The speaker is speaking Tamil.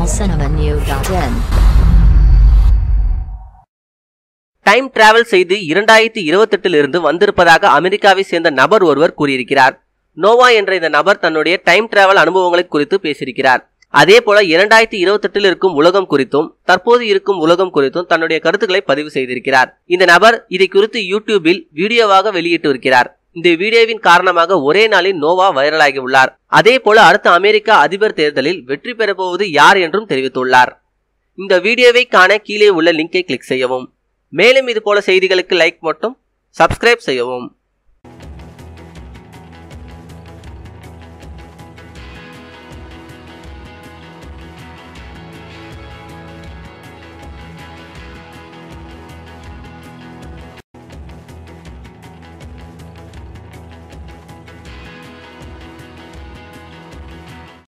cinemaneu.in டைம் டிராவல் செய்து இரண்டாயிரத்தி இருபத்தெட்டில் இருந்து வந்திருப்பதாக அமெரிக்காவை சேர்ந்த நபர் ஒருவர் கூறியிருக்கிறார் நோவா என்ற இந்த நபர் தன்னுடைய டைம் டிராவல் அனுபவங்களை குறித்து பேசியிருக்கிறார் அதே போல இரண்டாயிரத்தி இருபத்தெட்டில் இருக்கும் உலகம் குறித்தும் தற்போது இருக்கும் உலகம் குறித்தும் தன்னுடைய கருத்துக்களை பதிவு செய்திருக்கிறார் இந்த நபர் இதை குறித்து யூடியூபில் வீடியோவாக வெளியிட்டு இருக்கிறார் இந்த வீடியோவின் காரணமாக ஒரே நாளில் நோவா வைரலாகி உள்ளார் அதே போல அடுத்த அமெரிக்கா அதிபர் தேர்தலில் வெற்றி பெறப்போவது யார் என்றும் தெரிவித்துள்ளார் இந்த வீடியோவை காண கீழே உள்ள லிங்கை கிளிக் செய்யவும் மேலும் இது போல செய்திகளுக்கு லைக் மட்டும் சப்ஸ்கிரைப் செய்யவும்